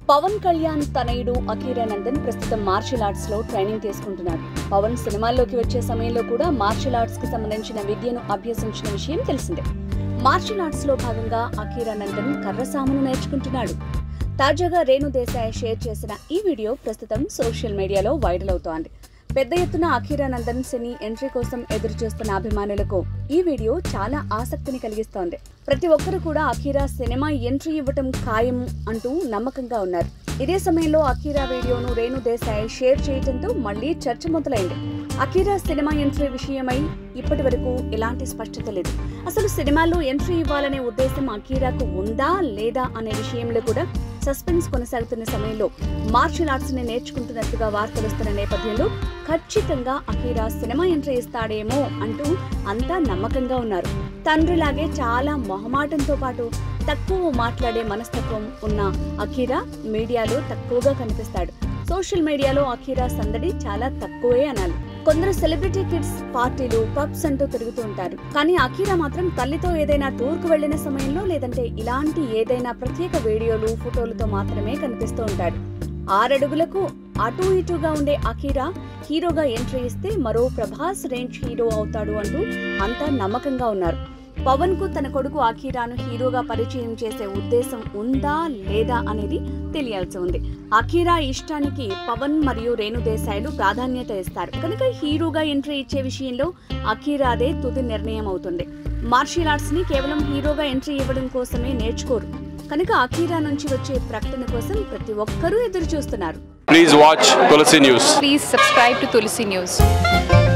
పవన్ కళ్యాణ్ తనయుడు అకీరా నందన్ ప్రస్తుతం martial arts లో ట్రైనింగ్ తీసుకుంటున్నారు పవన్ సినిమాల్లోకి వచ్చే సమయంలో కూడా మార్షల్ ఆర్ట్స్ కి సంబంధించిన విద్యను అభ్యసించిన విషయం తెలిసిందే మార్షల్ ఆర్ట్స్ లో భాగంగా అకీరా నందన్ కర్రసామును నేర్చుకుంటున్నాడు తాజాగా రేణు దేశాయ్ షేర్ చేసిన ఈ వీడియో ప్రస్తుతం సోషల్ మీడియాలో వైరల్ అవుతోంది పెద్ద ఎత్తున అఖీరా నందన్ సినీ ఎంట్రీ కోసం ఎదురు చూస్తున్న అభిమానులకు ఈ వీడియో చాలా ఆసక్తిని కలిగిస్తోంది ప్రతి ఒక్కరు కూడా అఖీరా సినిమా ఎంట్రీ ఇవ్వటం ఖాయం అంటూ నమ్మకంగా ఉన్నారు ఇదే సమయంలో అఖీరా వీడియోను రేణు దేశాయ్ షేర్ చేయడంతో మళ్లీ చర్చ మొదలైంది అఖీరా సినిమా ఎంట్రీ విషయమై ఇప్పటి వరకు ఎలాంటి స్పష్టత లేదు అసలు సినిమాల్లో ఎంట్రీ ఇవ్వాలనే ఉద్దేశం అకీరాకు ఉందా లేదా అనే విషయంలో కూడా సస్పెన్స్ కొనసాగుతున్న సమయంలో మార్షల్ ఆర్ట్స్ ని నేర్చుకుంటున్నట్టుగా వార్తలు వస్తున్న నేపథ్యంలో ఖచ్చితంగా అకీరా సినిమా ఎంట్రీ ఇస్తాడేమో అంటూ అంతా నమ్మకంగా ఉన్నారు తండ్రిలాగే చాలా మొహమాటంతో పాటు తక్కువ మాట్లాడే మనస్తత్వం ఉన్న అకీరా మీడియాలో తక్కువగా కనిపిస్తాడు సోషల్ మీడియాలో అకీరా సందడి చాలా తక్కువే అనాలి కొందరు సెలబ్రిటీ కిడ్స్ పార్టీలు పబ్స్ అంటూ తిరుగుతూ ఉంటారు కానీ అకీరా మాత్రం తల్లితో ఏదైనా టూర్ కు వెళ్లిన సమయంలో లేదంటే ఇలాంటి ఏదైనా ప్రత్యేక వీడియోలు ఫోటోలతో మాత్రమే కనిపిస్తూ ఉంటాడు ఆరడుగులకు అటు ఇటుగా ఉండే అకీరా హీరోగా ఎంట్రీ ఇస్తే మరో ప్రభాస్ రేంజ్ హీరో అవుతాడు అంటూ అంతా నమ్మకంగా ఉన్నారు పవన్ కు తన కొడుకు అఖీరాను హీరోగా పరిచయం చేసే ఉద్దేశం ఉందా లేదా అనేది తెలియాల్సి ఉంది అఖీరా ఇష్టానికి పవన్ మరియు రేణు దేశాయ్లు ప్రాధాన్యత ఇస్తారు కనుక హీరోగా ఎంట్రీ ఇచ్చే విషయంలో అఖీరాదే తుది నిర్ణయం అవుతుంది మార్షల్ ఆర్ట్స్ ని కేవలం హీరోగా ఎంట్రీ ఇవ్వడం కోసమే నేర్చుకోరు కనుక అఖీరా నుంచి వచ్చే ప్రకటన కోసం ప్రతి ఒక్కరూ ఎదురు చూస్తున్నారు Please watch Tulsi News. Please subscribe to Tulsi News.